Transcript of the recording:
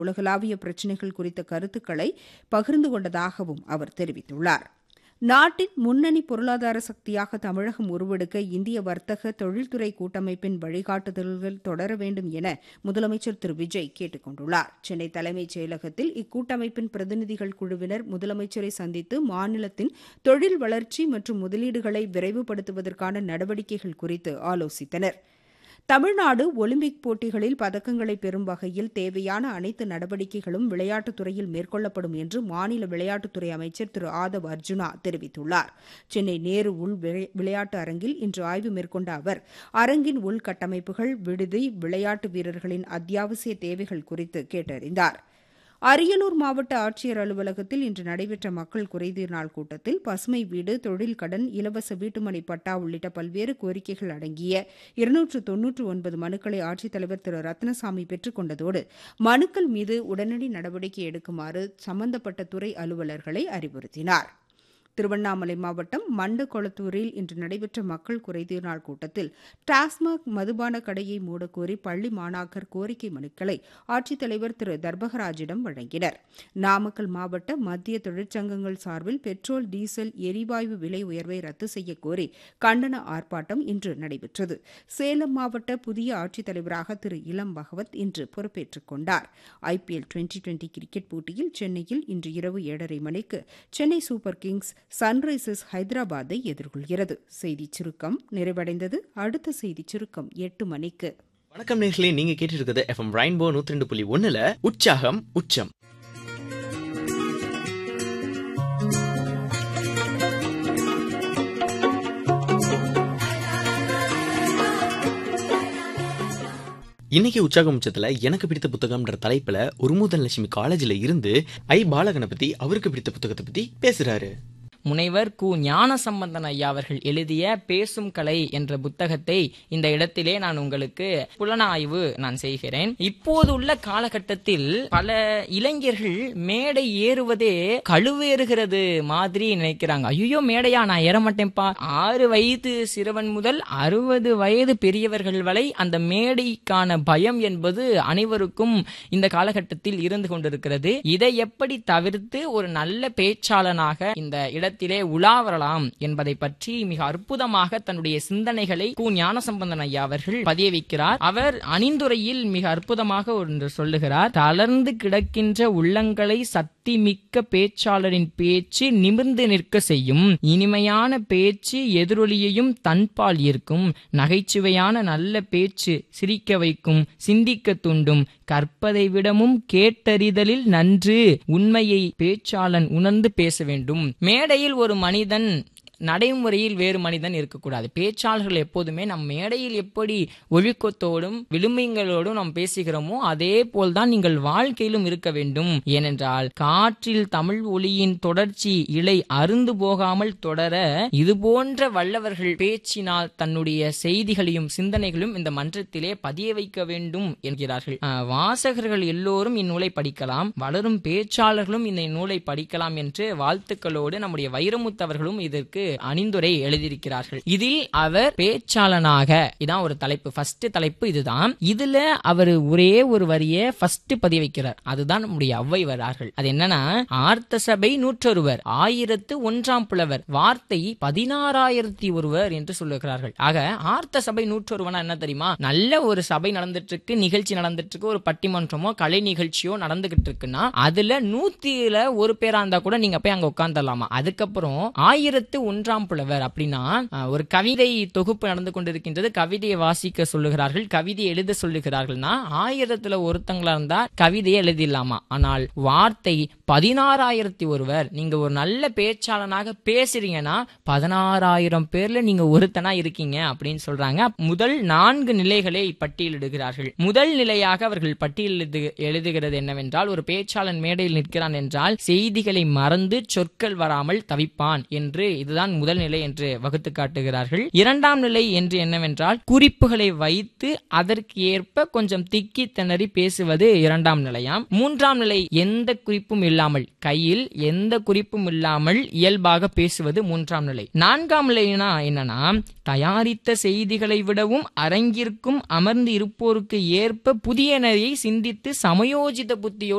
உலகளாவிய பிரச்சினைகள் குறித்த கருத்துக்களை பகிர்ந்து கொண்டதாகவும் அவர் தெரிவித்துள்ளார் நாட்டின் முன்னணி பொருளாதார சக்தியாக தமிழகம் உருவெடுக்க இந்திய வர்த்தக தொழில்துறை கூட்டமைப்பின் வழிகாட்டுதல்கள் தொடர வேண்டும் என முதலமைச்சர் திரு விஜய் கேட்டுக் கொண்டுள்ளார் சென்னை தலைமைச் செயலகத்தில் இக்கூட்டமைப்பின் பிரதிநிதிகள் குழுவினர் முதலமைச்சரை சந்தித்து மாநிலத்தின் தொழில் வளர்ச்சி மற்றும் முதலீடுகளை விரைவுபடுத்துவதற்கான நடவடிக்கைகள் குறித்து ஆலோசித்தனா் தமிழ்நாடு ஒலிம்பிக் போட்டிகளில் பதக்கங்களை பெறும் வகையில் தேவையான அனைத்து நடவடிக்கைகளும் விளையாட்டுத் துறையில் மேற்கொள்ளப்படும் என்று மாநில விளையாட்டுத்துறை அமைச்சர் திரு ஆதவ் அர்ஜுனா தெரிவித்துள்ளார் சென்னை நேரு உள் விளையாட்டு அரங்கில் இன்று ஆய்வு மேற்கொண்ட அவர் அரங்கின் உள்கட்டமைப்புகள் விடுதி விளையாட்டு வீரர்களின் அத்தியாவசிய தேவைகள் குறித்து கேட்டறிந்தார் அரியலூர் மாவட்ட ஆட்சியர் அலுவலகத்தில் இன்று நடைபெற்ற மக்கள் குறைதீர் நாள் கூட்டத்தில் பசுமை வீடு தொழில் கடன் இலவச வீட்டுமனை பட்டா உள்ளிட்ட பல்வேறு கோரிக்கைகள் அடங்கிய இருநூற்று தொன்னூற்று ஒன்பது மனுக்களை ஆட்சித்தலைவர் திரு ரத்னசாமி பெற்றுக் கொண்டதோடு மனுக்கள் மீது உடனடி நடவடிக்கை எடுக்குமாறு சம்பந்தப்பட்ட துறை அலுவலர்களை அறிவுறுத்தினார் திருவண்ணாமலை மாவட்டம் மண்டகொளத்தூரில் இன்று நடைபெற்ற மக்கள் குறைதீர் நாள் கூட்டத்தில் டாஸ்மாக் மதுபான கடையை மூடக்கோரி பள்ளி மாணாக்கர் கோரிக்கை மனுக்களை ஆட்சித்தலைவர் திரு தர்பகராஜிடம் வழங்கினர் நாமக்கல் மாவட்ட மத்திய தொழிற்சங்கங்கள் சார்பில் பெட்ரோல் டீசல் எரிவாயு விலை உயர்வை ரத்து செய்யக்கோரி கண்டன ஆர்ப்பாட்டம் இன்று நடைபெற்றது சேலம் மாவட்ட புதிய ஆட்சித்தலைவராக திரு இளம் பகவத் இன்று பொறுப்பேற்றுக் கொண்டார் ஐபிஎல் டுவெண்டி டுவெண்டி கிரிக்கெட் போட்டியில் சென்னையில் இன்று இரவு ஏழரை மணிக்கு சென்னை சூப்பர் கிங்ஸ் சன்ரைசர்ஸ் ஹைதராபாத்தை எதிர்கொள்கிறது செய்திச் சுருக்கம் நிறைவடைந்தது அடுத்த செய்திச் சுருக்கம் எட்டு மணிக்கு வணக்கம் நேர்களே நீங்க கேட்டு இருக்கிறது எஃப்எம் ரெயின்போ நூத்தி ரெண்டு புள்ளி ஒண்ணுல உற்சாகம் உச்சம் இன்னைக்கு உற்சாகம் உச்சத்துல எனக்கு பிடித்த புத்தகம்ன்ற தலைப்புல உருமுதன் லட்சுமி காலேஜ்ல இருந்து ஐ பாலகணபதி அவருக்கு பிடித்த புத்தகத்தை பத்தி பேசுறாரு முனைவர் கு ஞான சம்பந்தன் ஐயா அவர்கள் எழுதிய பேசும் கலை என்ற புத்தகத்தை இந்த இடத்திலே நான் உங்களுக்கு புலனாய்வு நான் செய்கிறேன் இப்போது உள்ள காலகட்டத்தில் பல இளைஞர்கள் மேடை ஏறுவதே கழுவேறுகிறது மாதிரி நினைக்கிறாங்க ஐயோ மேடையா நான் ஏற மாட்டேன்ப்பா ஆறு வயது சிறுவன் முதல் அறுபது வயது பெரியவர்கள் வரை அந்த மேடைக்கான பயம் என்பது அனைவருக்கும் இந்த காலகட்டத்தில் இருந்து கொண்டிருக்கிறது இதை எப்படி தவிர்த்து ஒரு நல்ல பேச்சாளனாக இந்த இட இடத்திலே உலா வரலாம் என்பதை பற்றி மிக அற்புதமாக தன்னுடைய சிந்தனைகளை கு ஞானசம்பந்தன் ஐயா அவர்கள் பதிய வைக்கிறார் அவர் அணிந்துரையில் மிக அற்புதமாக ஒன்று சொல்லுகிறார் தளர்ந்து கிடக்கின்ற உள்ளங்களை சக்தி மிக்க பேச்சாளரின் பேச்சு நிமிர்ந்து நிற்க செய்யும் இனிமையான பேச்சு எதிரொலியையும் தன்பால் ஈர்க்கும் நகைச்சுவையான நல்ல பேச்சு சிரிக்க வைக்கும் சிந்திக்க தூண்டும் கற்பதை விடமும் கேட்டறிதலில் நன்று உண்மையை பேச்சாளன் உணர்ந்து பேச வேண்டும் மேடையில் ஒரு மனிதன் நடைமுறையில் வேறு மனிதன் இருக்கக்கூடாது பேச்சாளர்கள் எப்போதுமே நம் மேடையில் எப்படி ஒழுக்கத்தோடும் விளிம்பங்களோடும் நாம் பேசுகிறோமோ அதே போல்தான் நீங்கள் வாழ்க்கையிலும் இருக்க வேண்டும் ஏனென்றால் காற்றில் தமிழ் ஒளியின் தொடர்ச்சி இலை அருந்து போகாமல் தொடர இது போன்ற வல்லவர்கள் பேச்சினால் தன்னுடைய செய்திகளையும் சிந்தனைகளையும் இந்த மன்றத்திலே பதிய வைக்க வேண்டும் என்கிறார்கள் வாசகர்கள் எல்லோரும் இந்நூலை படிக்கலாம் வளரும் பேச்சாளர்களும் இந்த நூலை படிக்கலாம் என்று வாழ்த்துக்களோடு நம்முடைய வைரமுத்தவர்களும் இதற்கு அணிந்துரை எழுதியிருக்கிறார்கள் இதில் அவர் பேச்சாளனாக இதான் ஒரு தலைப்பு ஃபர்ஸ்ட் தலைப்பு இதுதான் இதுல அவர் ஒரே ஒரு வரிய ஃபர்ஸ்ட் பதிய வைக்கிறார் அதுதான் நம்முடைய அவ்வை வரார்கள் அது என்னன்னா ஆர்த்த சபை நூற்றொருவர் ஆயிரத்து ஒன்றாம் புலவர் வார்த்தை பதினாறாயிரத்தி ஒருவர் என்று சொல்லுகிறார்கள் ஆக ஆர்த்த சபை நூற்றொருவனா என்ன தெரியுமா நல்ல ஒரு சபை நடந்துட்டு இருக்கு நிகழ்ச்சி நடந்துட்டு இருக்கு ஒரு பட்டிமன்றமோ கலை நிகழ்ச்சியோ நடந்துகிட்டு இருக்குன்னா அதுல நூத்தில ஒரு பேரா இருந்தா கூட நீங்க போய் அங்க உட்காந்துடலாமா அதுக்கப்புறம் ஆயிரத்து ஒன்றாம் புலவர் அப்படின்னா ஒரு கவிதை தொகுப்பு நடந்து கொண்டிருக்கின்றது கவிதையை வாசிக்க சொல்லுகிறார்கள் கவிதை எழுத சொல்லுகிறார்கள்னா ஆயிரத்துல ஒருத்தங்களா இருந்தா கவிதையை எழுதிடலாமா ஆனால் வார்த்தை பதினாறாயிரத்தி ஒருவர் நீங்க ஒரு நல்ல பேச்சாளனாக பேசுறீங்கன்னா பதினாறாயிரம் பேர்ல நீங்க ஒருத்தனா இருக்கீங்க அப்படின்னு சொல்றாங்க முதல் நான்கு நிலைகளை பட்டியலிடுகிறார்கள் முதல் நிலையாக அவர்கள் பட்டியல் எழுதுகிறது என்னவென்றால் ஒரு பேச்சாளன் மேடையில் நிற்கிறான் என்றால் செய்திகளை மறந்து சொற்கள் வராமல் தவிப்பான் என்று இதுதான் இதுதான் முதல் நிலை என்று வகுத்து காட்டுகிறார்கள் இரண்டாம் நிலை என்று என்னவென்றால் குறிப்புகளை வைத்து அதற்கு ஏற்ப கொஞ்சம் திக்கி திணறி பேசுவது இரண்டாம் நிலையாம் மூன்றாம் நிலை எந்த குறிப்பும் இல்லாமல் கையில் எந்த குறிப்பும் இல்லாமல் இயல்பாக பேசுவது மூன்றாம் நிலை நான்காம் நிலைனா என்னன்னா தயாரித்த செய்திகளை விடவும் அரங்கிற்கும் அமர்ந்து இருப்போருக்கு ஏற்ப புதிய நிலையை சிந்தித்து சமயோஜித புத்தியோடு